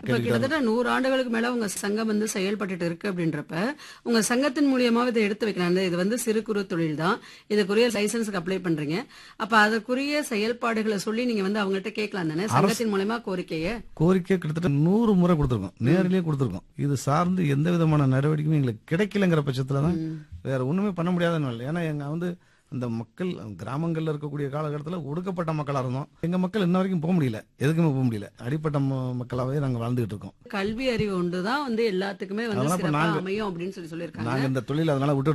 இப்ப கிட்டத்தட்ட நூறு ஆண்டுகளுக்கு மேல உங்க சங்கம் வந்து செயல்பட்டுட்டு இருக்கு அப்படின்றப்ப உங்க சங்கத்தின் மூலியமா இதை எடுத்து வைக்கலாம் இந்த இது வந்து சிறு குறு தொழில் தான் இதுக்குரிய லைசன்ஸுக்கு அப்ளை பண்றீங்க அப்ப அதற்குரிய செயல்பாடுகளை சொல்லி நீங்க வந்து அவங்கள்ட்ட கேட்கலாம் தானே சங்கத்தின் மூலியமா கோரிக்கையை கோரிக்கை கிட்டத்தட்ட நூறு முறை கொடுத்துருக்கோம் நேரிலேயே கொடுத்துருக்கோம் இது சார்ந்து எந்த விதமான நடவடிக்கையும் எங்களுக்கு கிடைக்கலங்கிற பட்சத்துல தான் வேற ஒண்ணுமே பண்ண முடியாதுன்னு இல்லை ஏன்னா எங்க வந்து அந்த மக்கள் கிராமங்கள்ல இருக்கக்கூடிய காலகட்டத்தில் ஒடுக்கப்பட்ட மக்களா இருந்தோம் எங்க மக்கள் இன்ன வரைக்கும் போக முடியல எதுக்குமே போக முடியல அடிப்பட்ட ம- மக்களாவே நாங்க வாழ்ந்துகிட்டு இருக்கோம் கல்வி அறிவு ஒன்றுதான் வந்து எல்லாத்துக்குமே வந்து அதெல்லாம் இப்ப சிறப்பா நாங்க- அமையும் அப்படின்னு சொல்லி சொல்லியிருக்காங்க நாங்க இந்த தொழில் அதனால விட்டு